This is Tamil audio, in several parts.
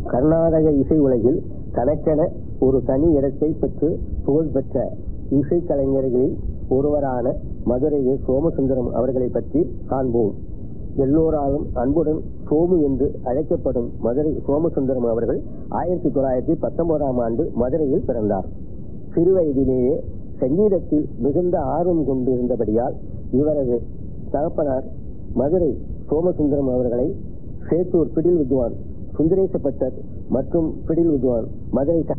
கர்நாடக இசை உலகில் தனக்கென ஒரு தனி இடத்தை பெற்று புகழ்பெற்ற இசைக்கலைஞர்களில் ஒருவரான மதுரை எஸ். சோமசுந்தரம் அவர்களை பற்றி காண்போம் எல்லோராலும் அன்புடன் சோமு என்று அழைக்கப்படும் மதுரை சோமசுந்தரம் அவர்கள் ஆயிரத்தி தொள்ளாயிரத்தி பத்தொன்பதாம் ஆண்டு மதுரையில் பிறந்தார் சிறுவயதிலேயே சங்கீதத்தில் மிகுந்த ஆர்வம் கொண்டிருந்தபடியால் இவரது தகப்பனார் மதுரை சோமசுந்தரம் அவர்களை சேத்தூர் பிடில் வித்வான் சுந்தரேச பட்டர் மற்றும் பிடில் வித்வான் மதுரை ச-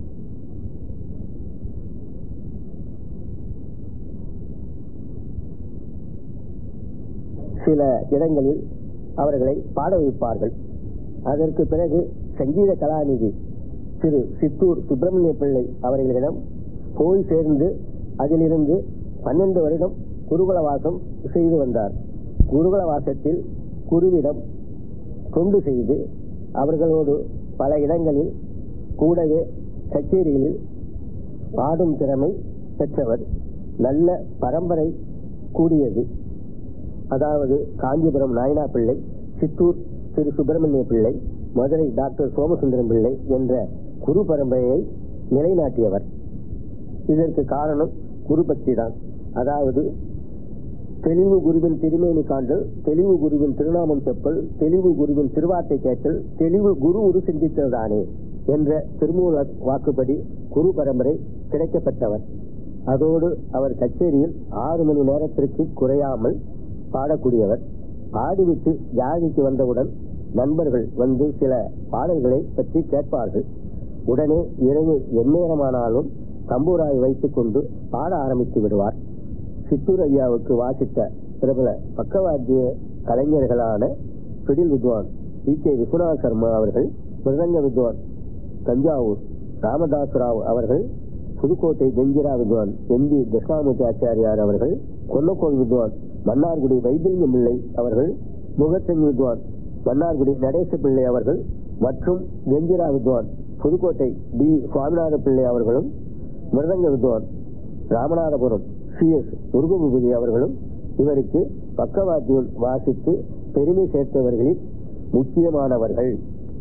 சில இடங்களில் அவர்களை பாட வைப்பார்கள் அதற்கு பிறகு சங்கீத கலாநிதி திரு சித்தூர் சுப்பிரமணிய பிள்ளை அவர்களிடம் போய் சேர்ந்து அதிலிருந்து பன்னெண்டு வருடம் குருகுல வாசம் செய்து வந்தார் குருகுல வாசத்தில் குருவிடம் தொண்டு செய்து அவர்களோடு பல இடங்களில் கூடவே கச்சேரிகளில் பாடும் திறமை பெற்றவர் நல்ல பரம்பரை கூடியது அதாவது காஞ்சிபுரம் நாயனா பிள்ளை சித்தூர் திரு சுப்பிரமணிய பிள்ளை மதுரை டாக்டர் சோமசுந்தரம் பிள்ளை என்ற குரு பரம்பரையை நிலைநாட்டியவர் இதற்கு காரணம் குரு பக்தி தான் அதாவது தெளிவு குருவின் திருமேனி காண்டல் தெளிவு குருவின் திருநாமம் செப்பல் தெளிவு குருவின் திருவார்த்தை கேட்டல் தெளிவு குரு உரு சிந்தித்ததானே என்ற திருமூல வாக்குப்படி குரு பரம்பரை கிடைக்கப்பட்டவர் அதோடு அவர் கச்சேரியில் ஆறு மணி நேரத்திற்கு குறையாமல் பாடக்கூடியவர் பாடிவிட்டு ஜாகிக்கு வந்தவுடன் நண்பர்கள் வந்து சில பாடல்களை பற்றி கேட்பார்கள் உடனே இரவு எந்நேரமானாலும் தம்பூராய் வைத்துக் கொண்டு பாட ஆரம்பித்து விடுவார் சித்தூர் ஐயாவுக்கு வாசித்த பிரபல பக்கவாத்திய கலைஞர்களான பிடில் வித்வான் பி கே விஸ்வநாத சர்மா அவர்கள் மிருதங்க வித்வான் தஞ்சாவூர் ராமதாஸ் ராவ் அவர்கள் புதுக்கோட்டை கெஞ்சிரா வித்வான் எம் பி தட்சிணாமூர்த்தி ஆச்சாரியார் அவர்கள் கொல்லக்கோள் வித்வான் மன்னார்குடி வைத்திலிங்கம் பிள்ளை அவர்கள் முகச்சன் வித்வான் மன்னார்குடி நடேச பிள்ளை அவர்கள் மற்றும் கெஞ்சிரா வித்வான் புதுக்கோட்டை டி சுவாமிநாத பிள்ளை அவர்களும் மிருதங்க வித்வான் ராமநாதபுரம் சி எஸ் முருகபூபதி அவர்களும் இவருக்கு பக்கவாத்தியம் வாசித்து பெருமை சேர்த்தவர்களில் முக்கியமானவர்கள்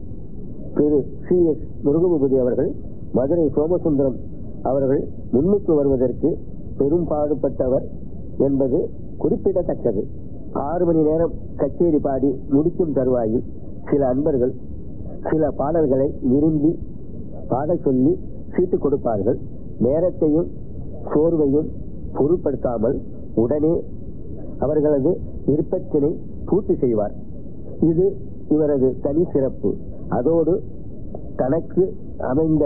திரு சி எஸ் முருகபூபதி அவர்கள் மதுரை சோமசுந்தரம் அவர்கள் முன்னுக்கு வருவதற்கு பெரும் பாடுபட்டவர் என்பது குறிப்பிடத்தக்கது ஆறு மணி நேரம் கச்சேரி பாடி முடிக்கும் தருவாயில் சில அன்பர்கள் சில பாடல்களை விரும்பி பாடச் சொல்லி சீட்டு கொடுப்பார்கள் நேரத்தையும் சோர்வையும் பொருட்படுத்தாமல் உடனே அவர்களது விருப்பத்தினை பூர்த்தி செய்வார் இது இவரது தனி சிறப்பு அதோடு தனக்கு அமைந்த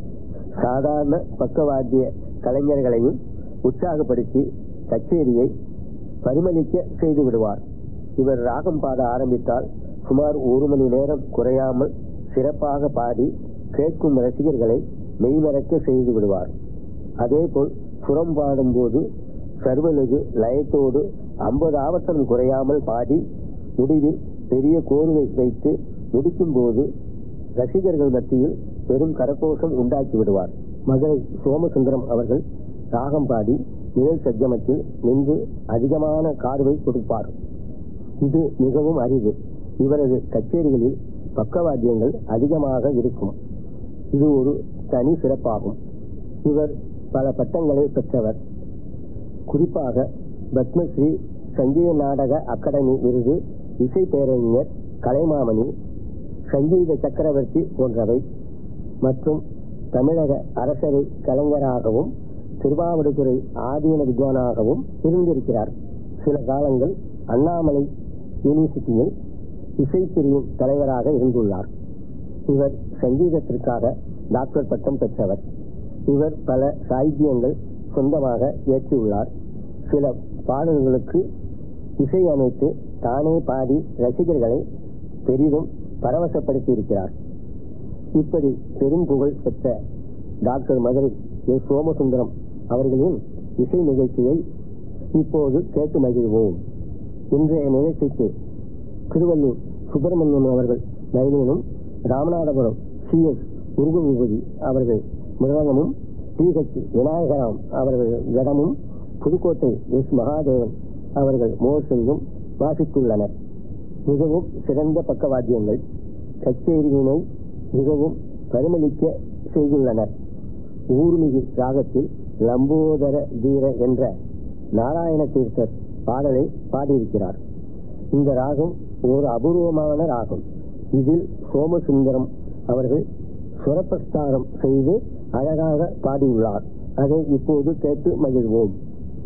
சாதாரண பக்கவாத்திய கலைஞர்களையும் உற்சாகப்படுத்தி கச்சேரியை பரிமளிக்க செய்து விடுவார் இவர் ராகம் பாட ஆரம்பித்தால் சுமார் ஒரு மணி நேரம் குறையாமல் சிறப்பாக பாடி கேட்கும் ரசிகர்களை மெய்மறக்க செய்து விடுவார் அதேபோல் சுரம் பாடும்போது சர்வலகு லயத்தோடு ஐம்பது ஆவட்டம் குறையாமல் பாடி முடிவில் பெரிய கோருவை வைத்து முடிக்கும் போது ரசிகர்கள் மத்தியில் பெரும் கரகோஷம் உண்டாக்கி விடுவார் மதுரை சோமசுந்தரம் அவர்கள் ராகம் பாடி நிழல் சஜ்ஜமத்தில் நின்று அதிகமான கார்வை கொடுப்பார் இது மிகவும் அரிது இவரது கச்சேரிகளில் பக்கவாத்தியங்கள் அதிகமாக இருக்கும் இது ஒரு தனி சிறப்பாகும் இவர் பல பட்டங்களை பெற்றவர் குறிப்பாக பத்மஸ்ரீ சங்கீத நாடக அகாடமி விருது இசை பேரறிஞர் கலைமாமணி சங்கீத சக்கரவர்த்தி போன்றவை மற்றும் தமிழக அரசவை கலைஞராகவும் திருவாவடுதுறை ஆதீன வித்வானாகவும் இருந்திருக்கிறார் சில காலங்கள் அண்ணாமலை யூனிவர்சிட்டியில் இசைப்பிரிவின் தலைவராக இருந்துள்ளார் இவர் சங்கீதத்திற்காக டாக்டர் பட்டம் பெற்றவர் இவர் பல சாகித்யங்கள் சொந்தமாக இயற்றியுள்ளார் சில பாடல்களுக்கு இசை அமைத்து தானே பாடி ரசிகர்களை பெரிதும் பரவசப்படுத்தி இருக்கிறார் இப்படி பெரும் புகழ் பெற்ற டாக்டர் மதுரை எஸ் சோமசுந்தரம் அவர்களின் இசை நிகழ்ச்சியை இப்போது கேட்டு மகிழ்வோம் இன்றைய நிகழ்ச்சிக்கு திருவள்ளூர் சுப்பிரமணியம் அவர்கள் வயலினும் ராமநாதபுரம் சி எஸ் முருகபூபதி அவர்கள் மிருதங்கமும் டி ஹெச் விநாயகராம் அவர்கள் கடமும் புதுக்கோட்டை எஸ் மகாதேவன் அவர்கள் மோர்சிங்கும் வாசித்துள்ளனர் மிகவும் சிறந்த பக்கவாத்தியங்கள் கச்சேரியினை மிகவும் பரிமளிக்க செய்துள்ளனர் ஊர்மிகு ராகத்தில் லம்போதர தீர என்ற நாராயண தீர்த்தர் பாடலை பாடியிருக்கிறார் இந்த ராகம் ஒரு அபூர்வமான ராகம் இதில் சோமசுந்தரம் அவர்கள் சுரப்பிரஸ்தாரம் செய்து அழகாக பாடியுள்ளார் அதை இப்போது கேட்டு மகிழ்வோம்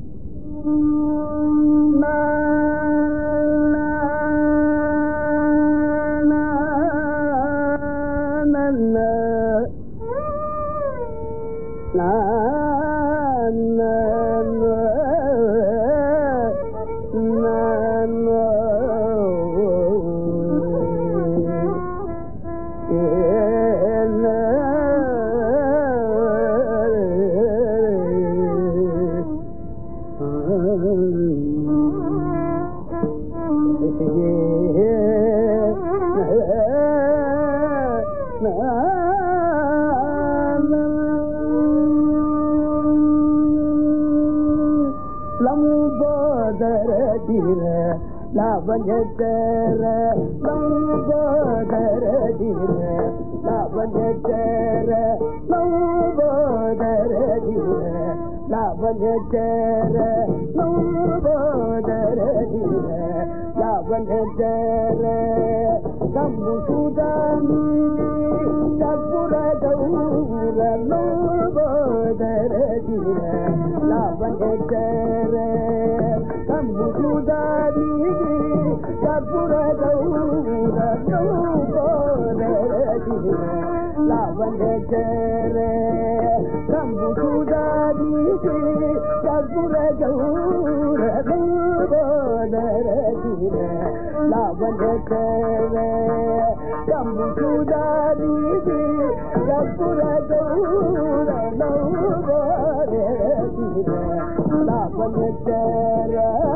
லம்போதர தீர லாவஞ்சர லம்போதர தீர லாவஞ்சர லம்போதர தீர லாவஞ்சர லம்போதர தீர லாவஞ்சர கம்பு சுதாமி கற்புர கௌர லம்போதர தீர லாவஞ்சர கம்பு சுதாமி கற்புர கௌர லம்போதர தீர லாவஞ்சர கம்பு சுதாமி கற்புர கௌர லம்போதர தீர லாவஞ்சர கம்பு சுதாமி கற்புர கௌர லம்போதர தீர லாவஞ்சர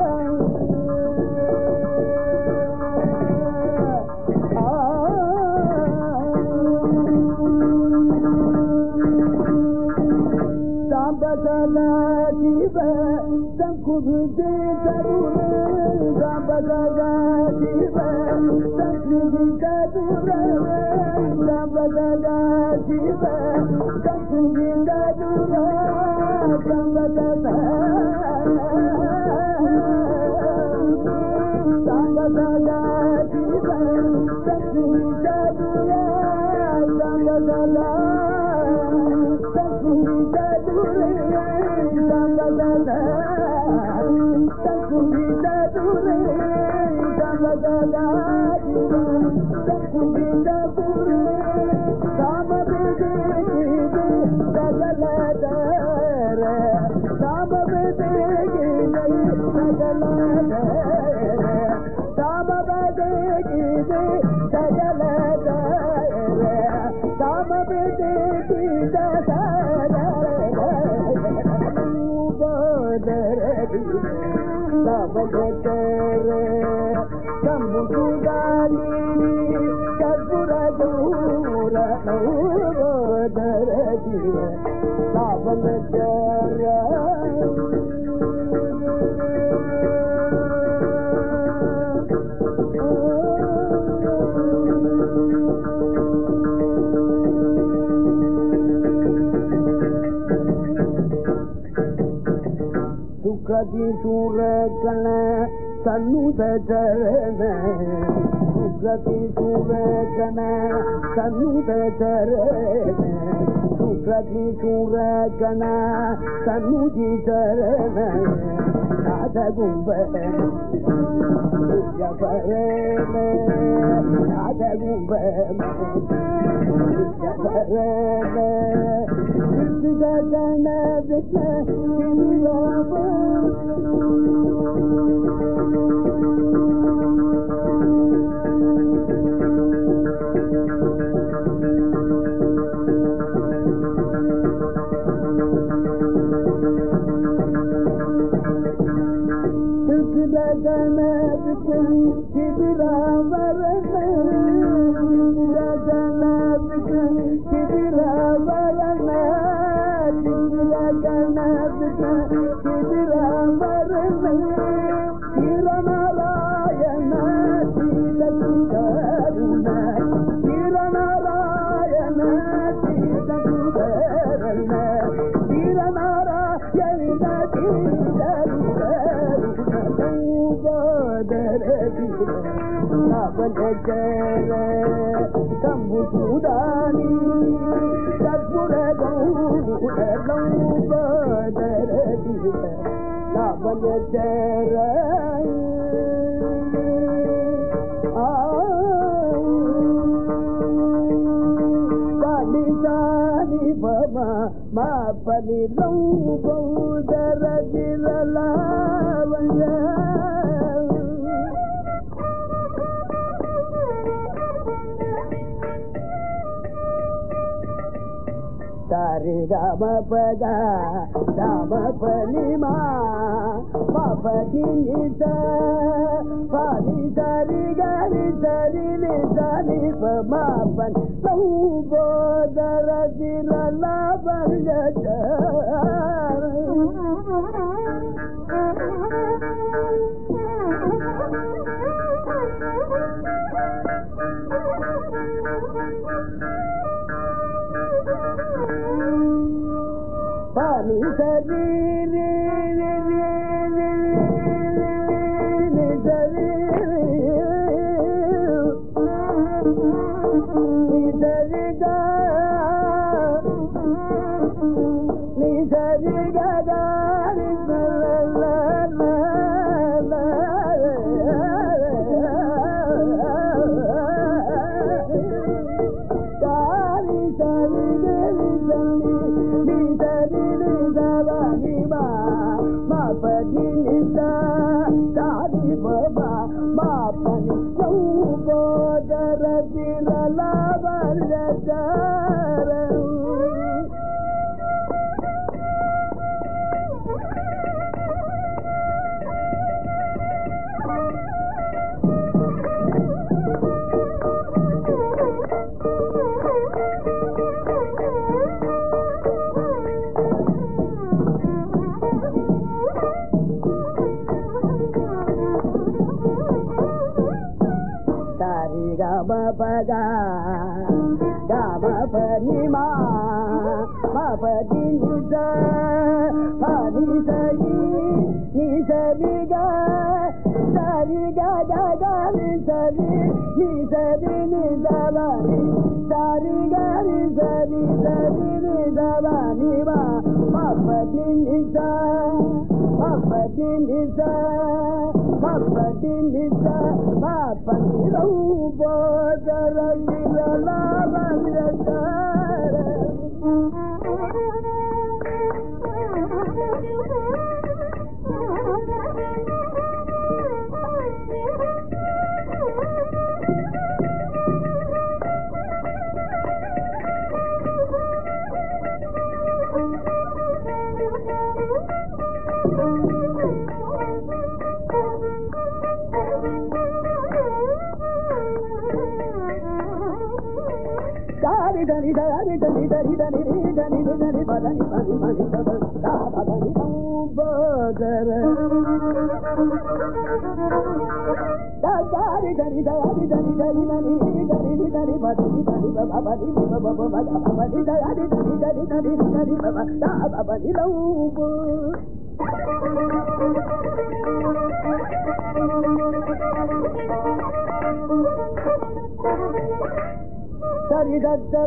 சாம்பதலா ஜீவ சங்குருதே தருண சாம்பதலா ஜீவ சங்குரு தருண சாம்பதலா ஜீவ சங்குரு தருண சாம்பதலா சாம்பதலா ஜீவ சங்குரு தருண சாம்பதலா ಸುಖದಿ ಸೂರಕಣ ಸನ್ನುದ ಚರಣ ಸುಖದಿ ಸೂರಕಣ ಸನ್ನುದ ಚರಣ ಸುಖದಿ ಸೂರಕಣ ಸನ್ನುದಿ ಚರಣ ನಾದಗುಂಬ ಜಪರಣ ನಾದಗುಂಬ ಜಪರಣ ಗಣ ವಿಘ್ನ ಗಣ ಶಿಬಿರಾವರಣ ಗಣ ಶಿಬಿರಾವರಣ ಕಿರಣರಾಯಣ பஞ்சர கம்பு சூடானி சத்புரகம் உடலம் பதரதிர லாபஞ்சர சாலி சாலி பமா மா பனி பௌதர திரலாவய சாரி கம பக கம பனி மா பபதி நிச பனி சரி கரி சரி நி சரி பமா பன் சௌபோதர திரலா பர்ஜ பனி சரி நி நி நி நி நி சரி நி சரி க நி சரி க க ரி ல ல ல காரி சரி கரி சரி நி சரி நி சவ நி மா மா பதி நி சா சாரி பபா மா பனி சௌபோதர திரலா வர்ஜர சாரி கம பக கம பனி மா பதி நிச பனி சரி நி சரி க சரி க க க நி சரி நி சரி நி சவனி சரி க நி சரி சரி நி சவனி மா பதி நிச பதி நிச பதி நிச பதி ரௌபோதர திரலா சாரி தனி தரி தனி தரி தனி ரீ தனி ரி தனி பதனி பனி பனி பத சா பதனி சௌபோதர சாரி தனி தரி தனி தரி தனி ரீ தனி ரி தனி பதனி பனி பப பனி பி பப பப பப பனி தரி தனி தரி தனி ரி தனி பப சா பபனி சௌபோ சரி தத்தர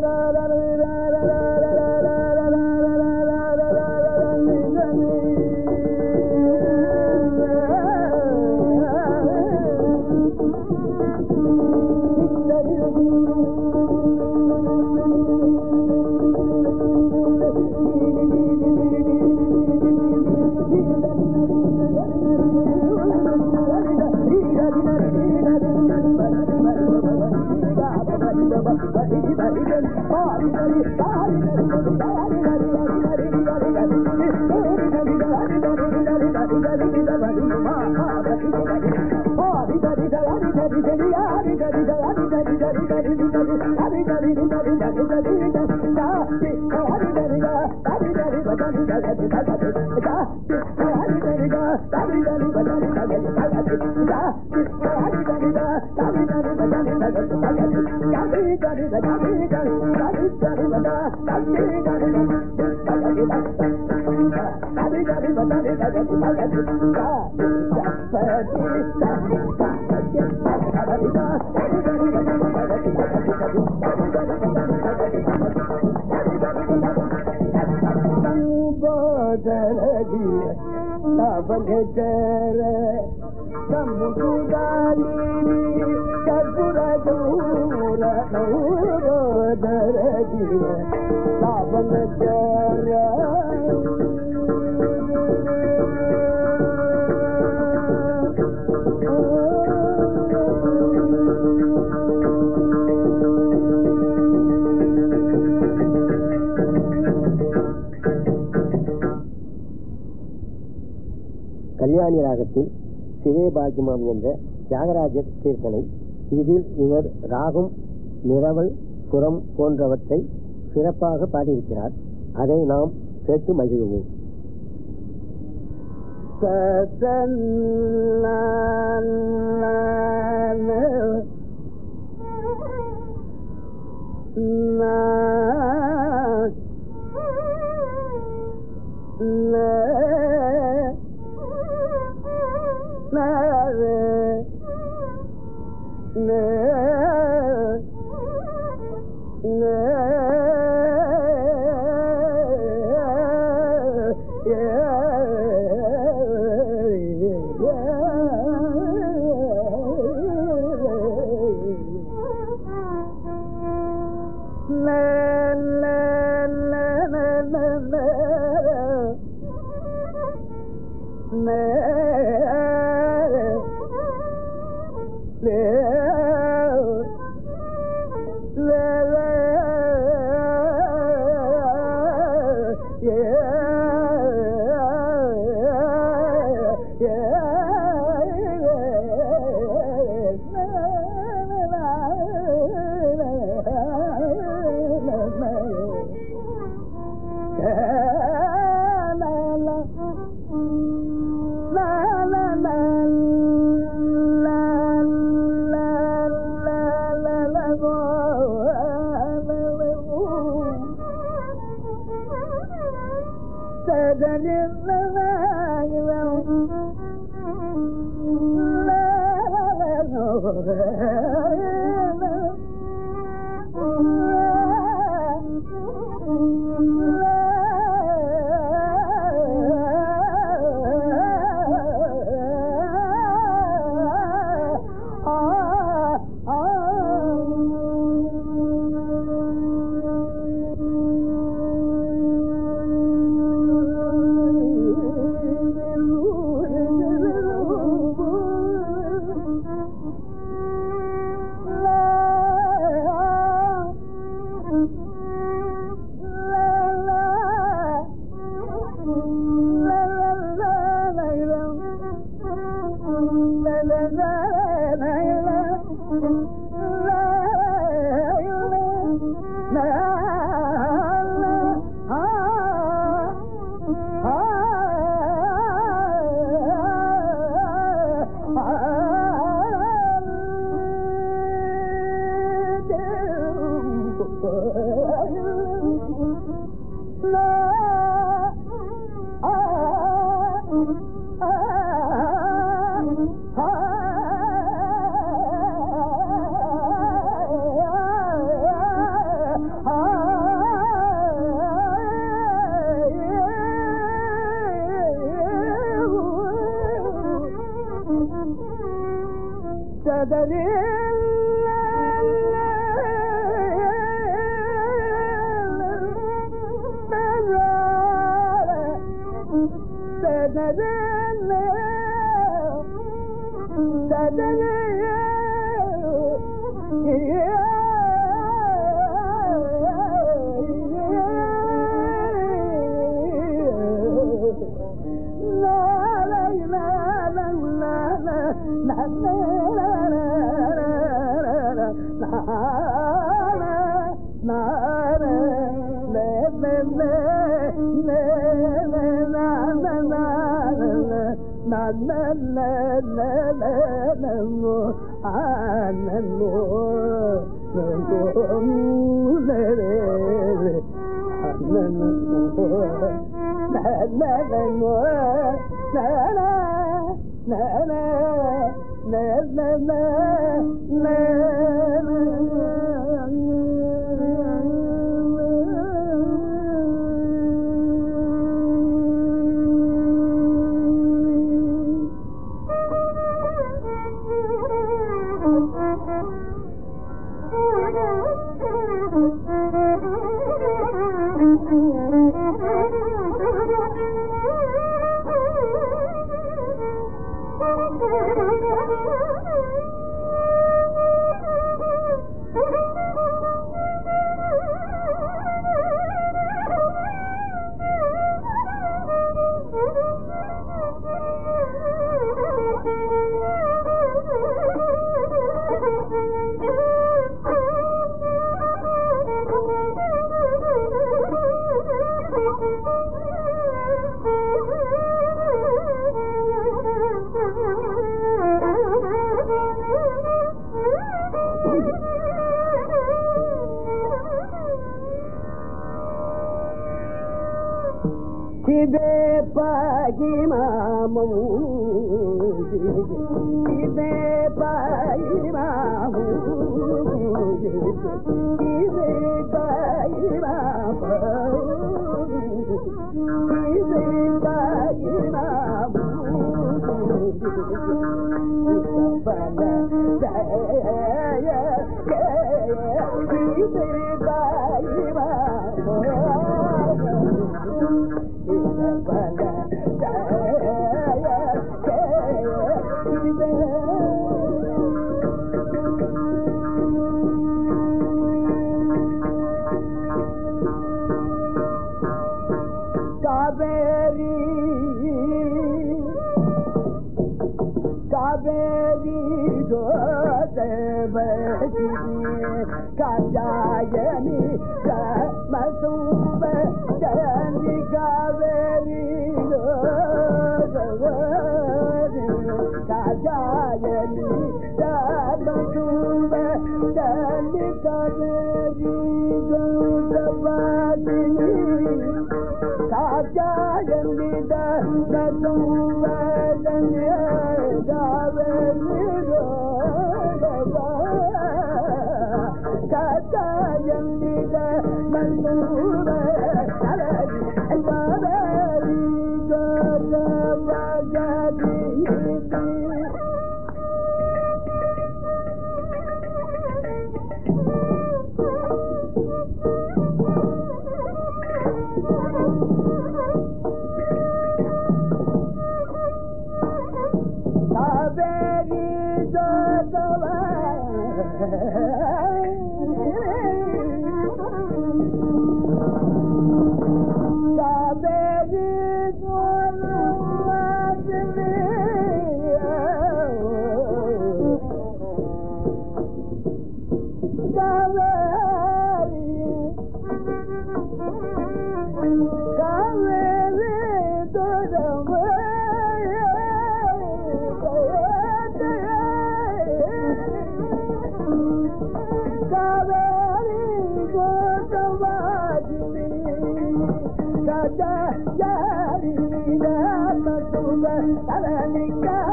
ಸಂಬೋಧರದಿಯ ತಪನೆಚರ ಸಮುದಾಲಿ ಕರ್ಪುರ ದೂರ ಸಂಬೋಧರದಿಯ ತಪನೆಚರ கல்யாணி ராகத்தில் சிவே பாக்கியமாம் என்ற தியாகராஜ கீர்த்தனை இதில் இவர் ராகம் நிரவல் சுரம் போன்றவற்றை சிறப்பாக பாடியிருக்கிறார் அதை நாம் கேட்டு மகிழ்வோம் na na na na na சிவே பகிமாமு சிவே பகிமாமு சிவே பகிமாமு சிவே பகிமாமு பல ஜய ஜய சிவே பகிமாமு காவேரி காவேரி கோதேவகி காஜாயனி மசூப ஜனி காவேரி காஜாயனி மசூப ஜனி காவேரி கோதவாதினி காஜாயனித நதுவதன்ய காவேரிரோ காஜாயனித நதுவ கலரி காவேரி கோதவகதி காவேரி ஜோதவ காவேரி காவேரி தோழம் காவேரி கோதவாஜினி கஜாரி மதுவ தலனி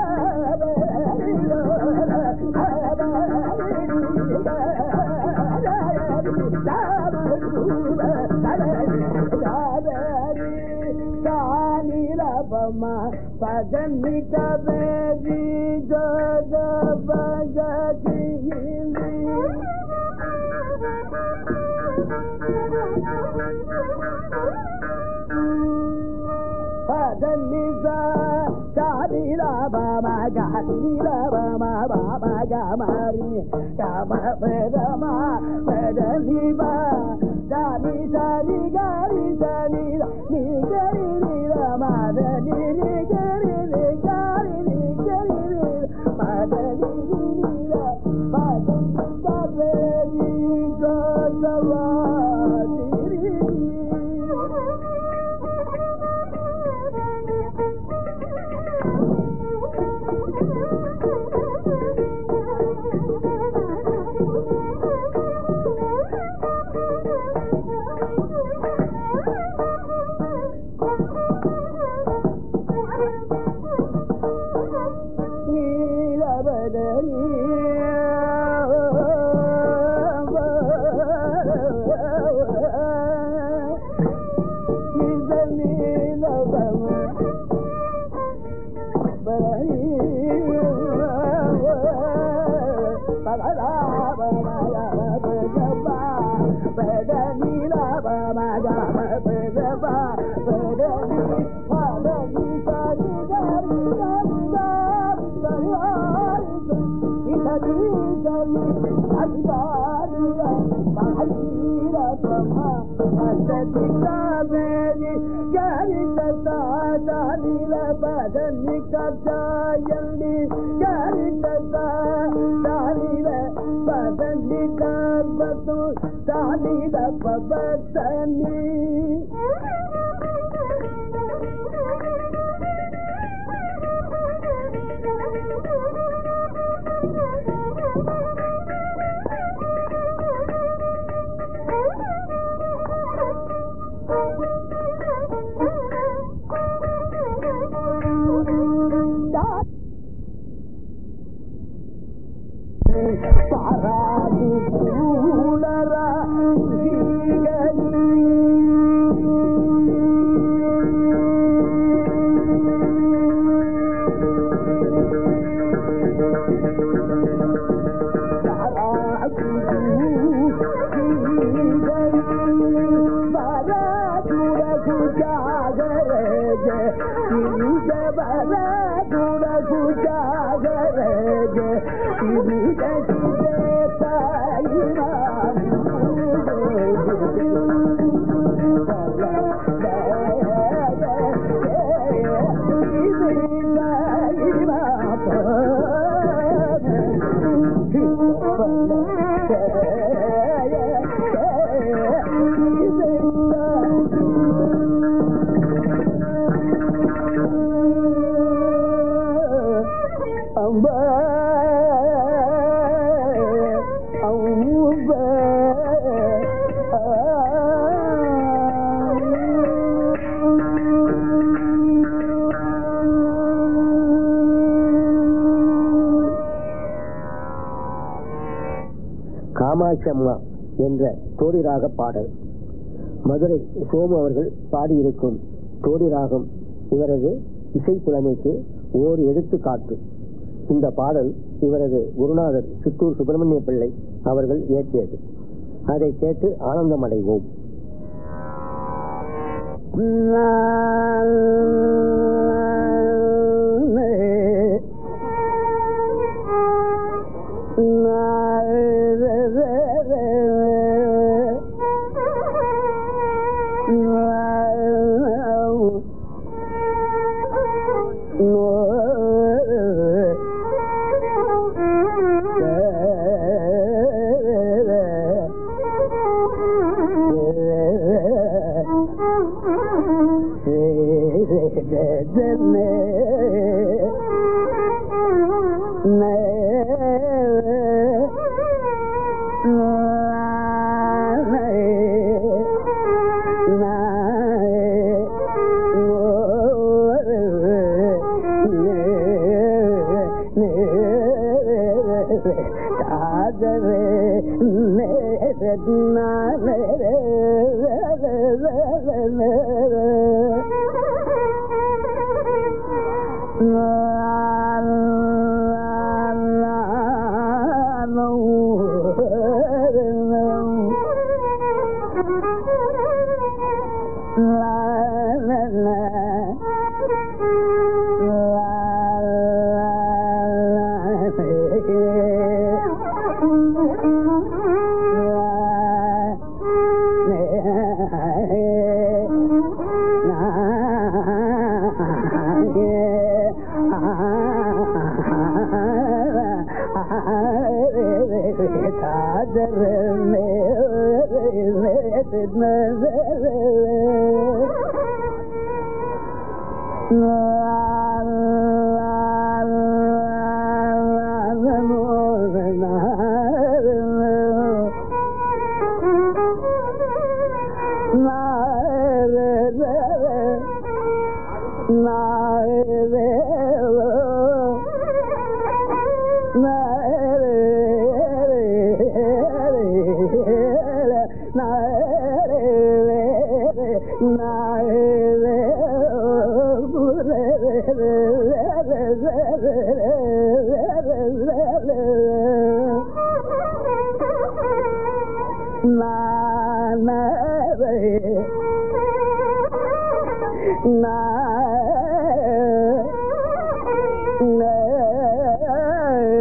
பதனி கவேரி ஜோத பகதி பதனிசா சாரிரா பாமா காரிரா பாமா பாமா காமாரி காம பதமா பதனிபா சாரி சாரி காரி சாரி நீ கரி நீரா மாதனி நீ கரி நீ காரி நீ கரி நீ மாதனி நீரா பதனி கவேரி கோதவா Thank you. பமா அசதி காவேரி கரித தாதானில பதனி கஜாயந்தி கரித தானில பதனி கர்பது தானில பவத்தனி பாராது சூழரா அம்பா அம்பா காமாட்சி அம்மா என்ற தோடி ராக பாடல் மதுரை சோமு அவர்கள் பாடியிருக்கும் தோடி ராகம் இவரது இசை புலமைக்கு ஓர் எடுத்துக்காட்டு இந்த பாடல் இவரது குருநாதர் சித்தூர் சுப்பிரமணிய பிள்ளை அவர்கள் இயற்றியது அதை கேட்டு ஆனந்தமடைவோம்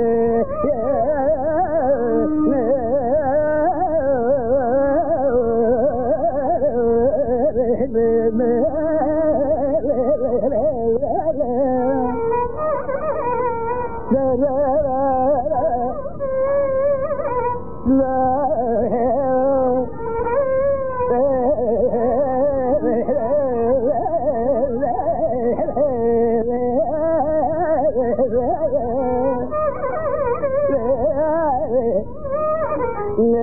na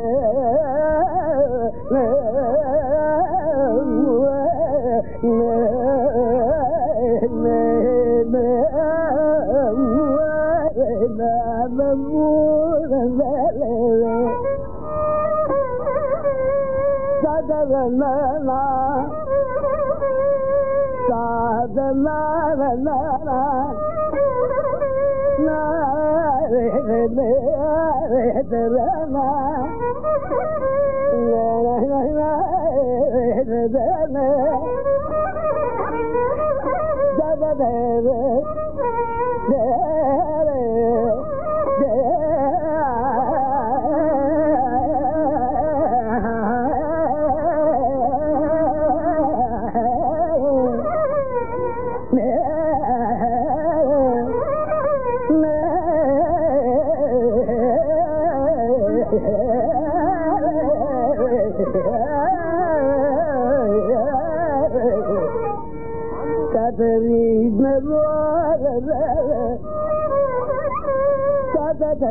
சதரனா சாதனா கதறி கதத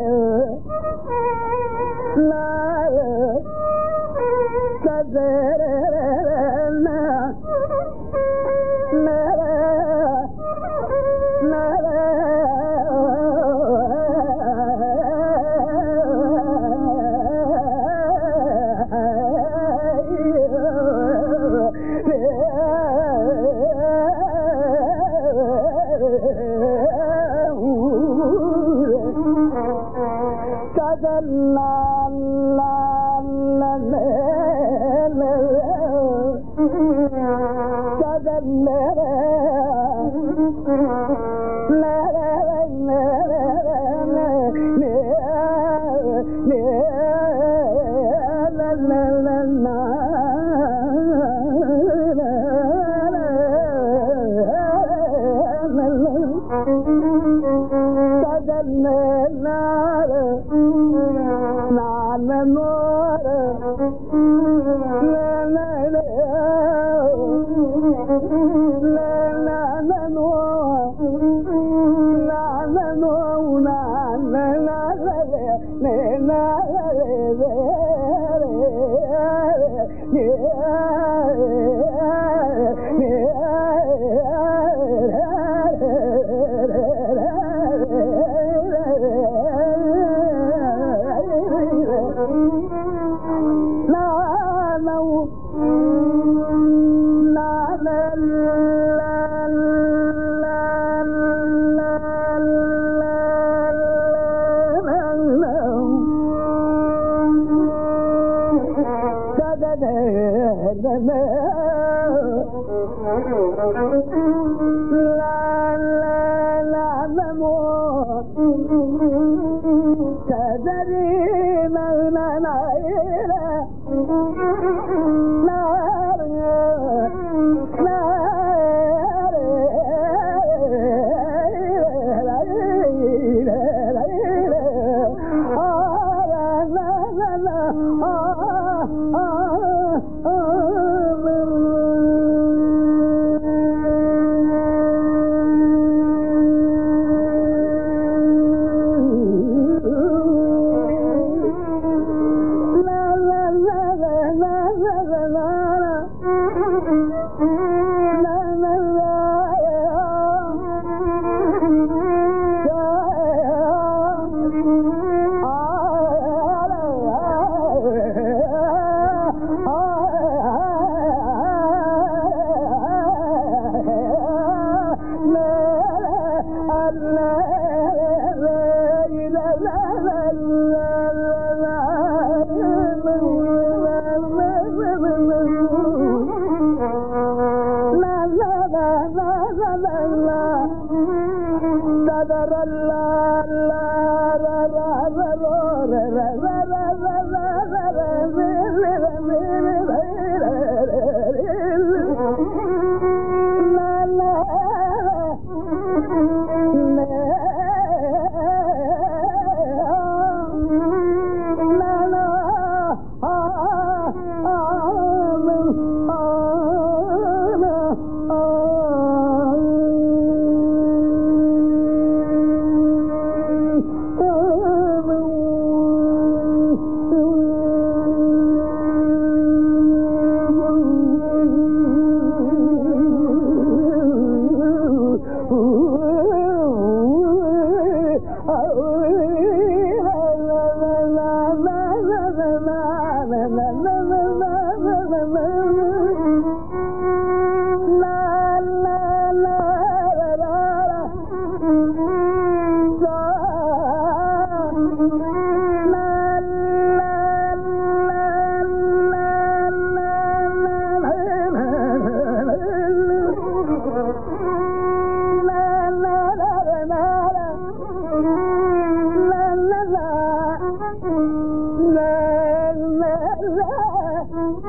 la la la la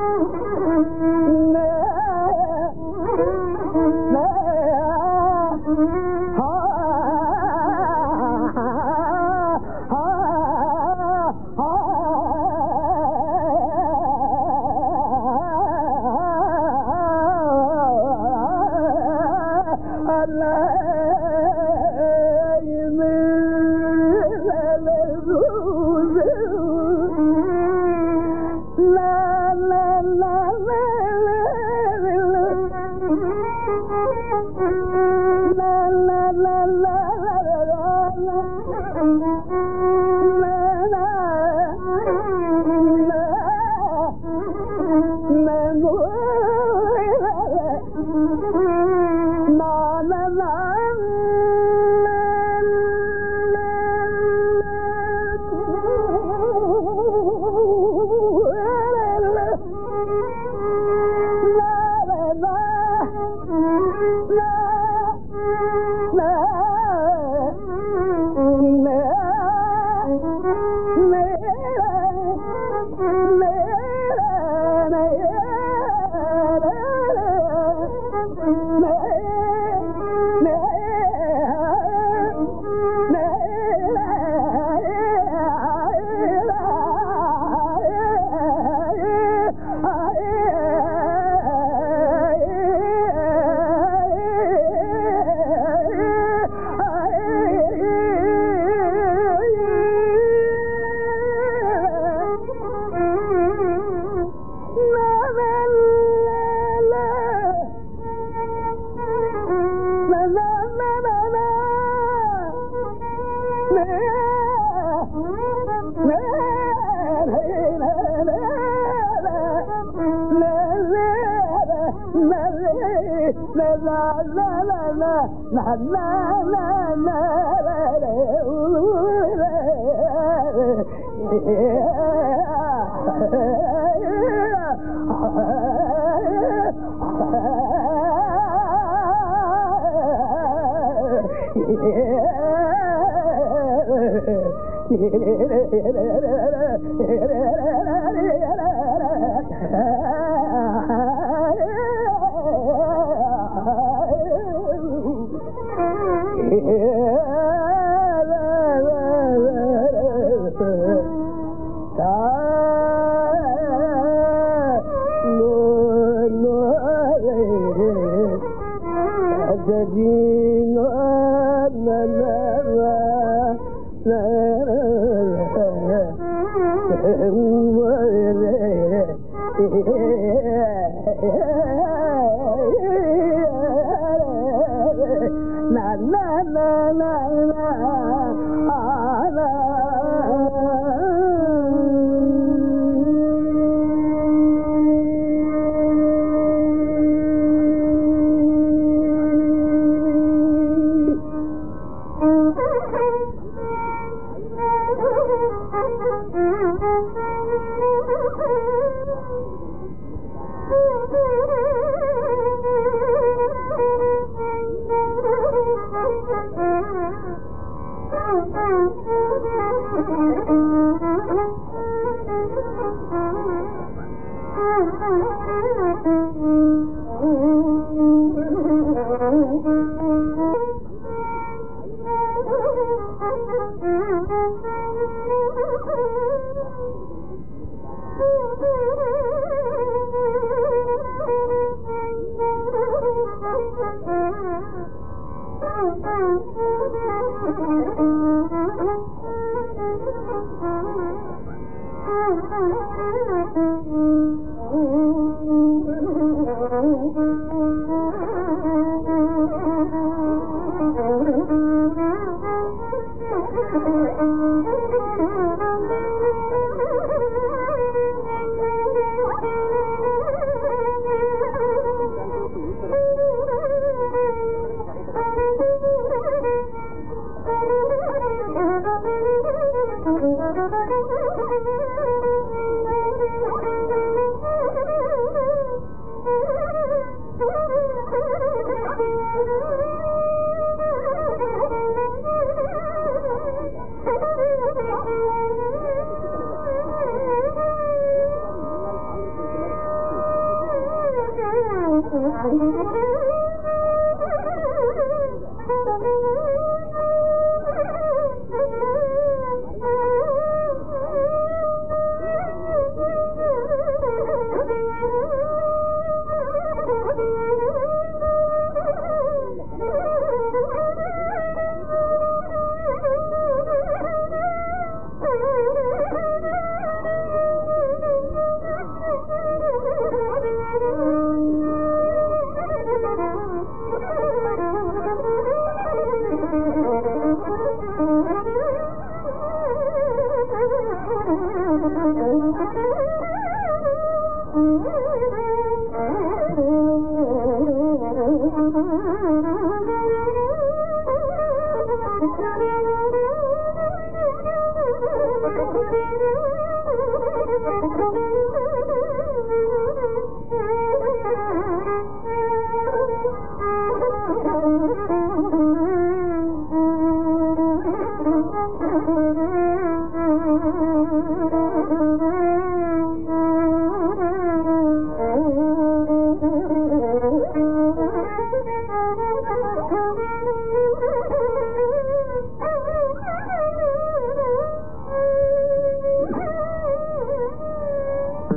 Thank you.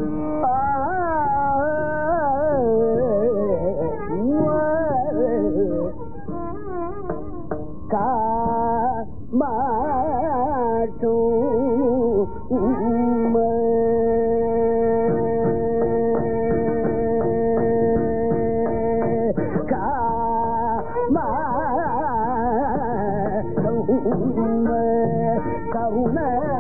கருண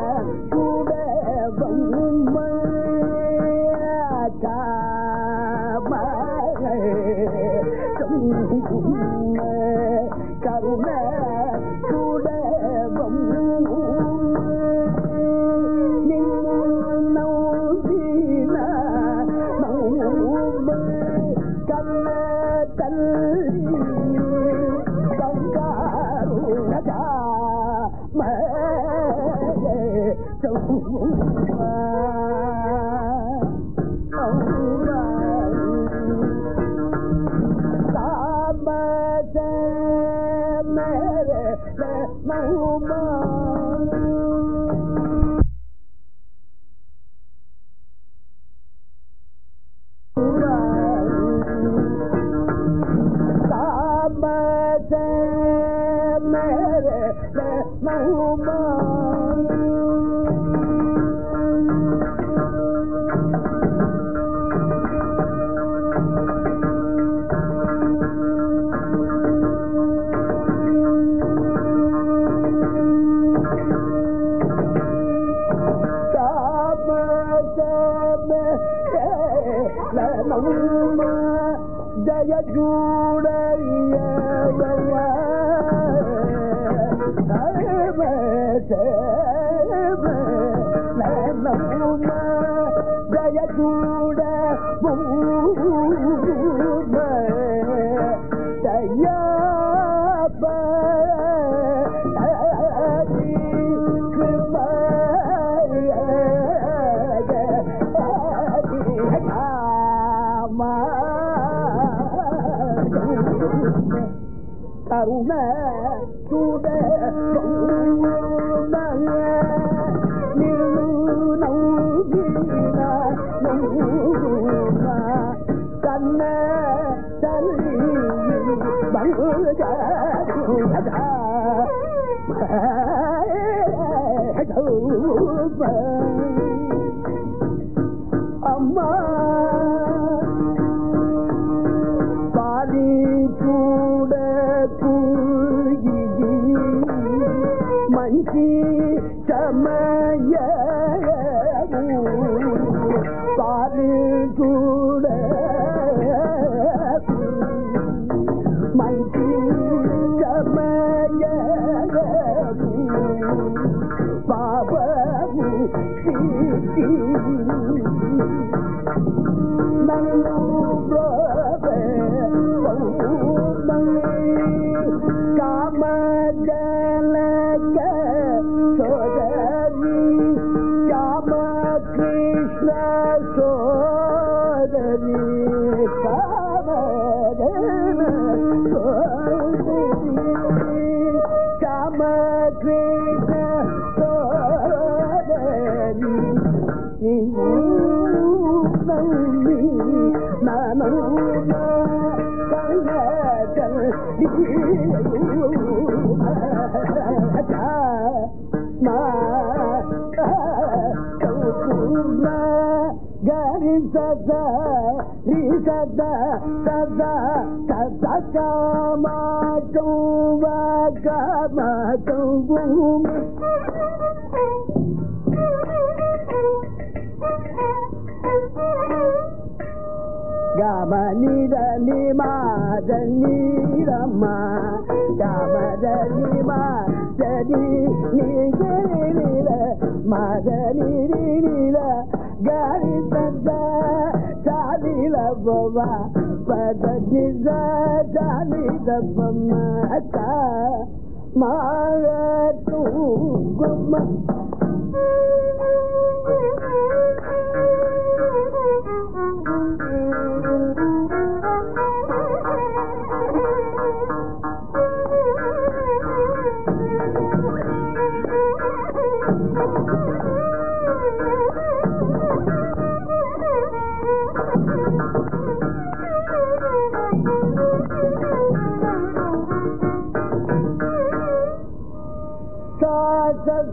கருண சுடவம் நம்பின நம்ப கல்ல தல்லி கங்காருணகா ஜய ஜூடைய ஜய ஜூட ஜய கருண சுட கண்ண தள்ளி அம்மா பாலி கூட குருகி மஞ்சி சமய பாலி கூட மஞ்சி சமய பாபு சீட்டி காமஜலக சோதரி காம கிருஷ்ண சோதரி காமஜல சோதரி காம கிருஷ்ண சோதரி Gari sada, ri sada, sada, sada kama kuwa kama kuwa. Gama nida ni ma da ni da ma Gama da ni ma da ni ni ge ni la ma da ni ni ni la Gari da da da ni la ba ba ba da ni da da ni da ba ma ta ma ga tu gu ma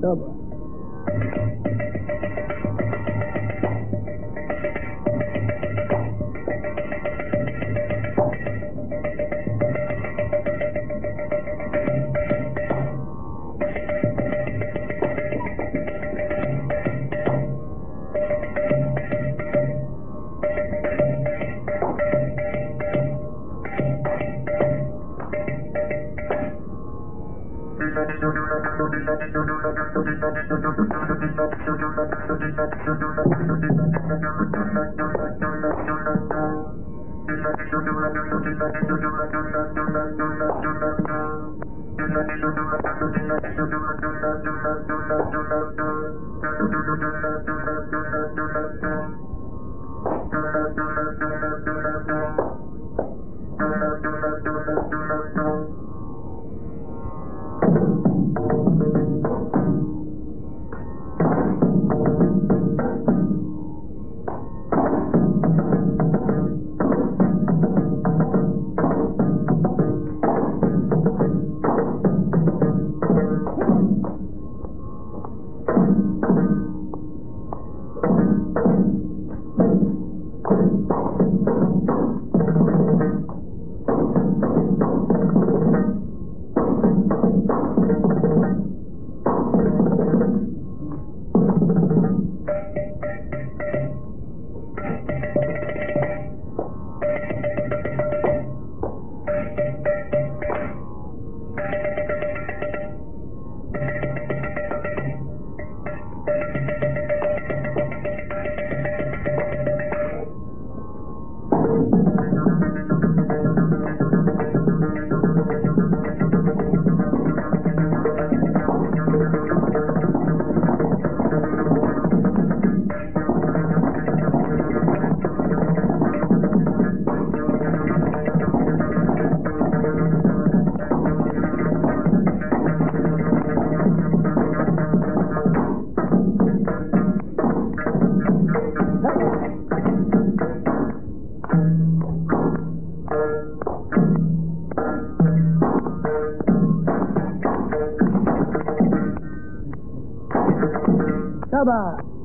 சபா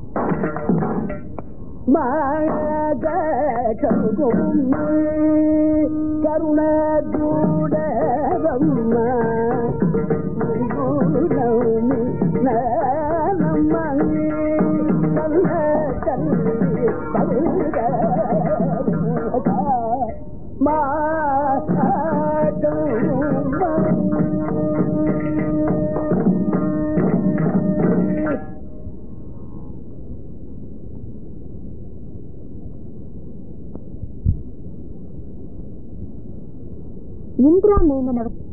கருகும் கருண தூடரம்ம நவமி நம்மி கல்ல கல்வி கல்க மா இந்திரா மேனன் அவர்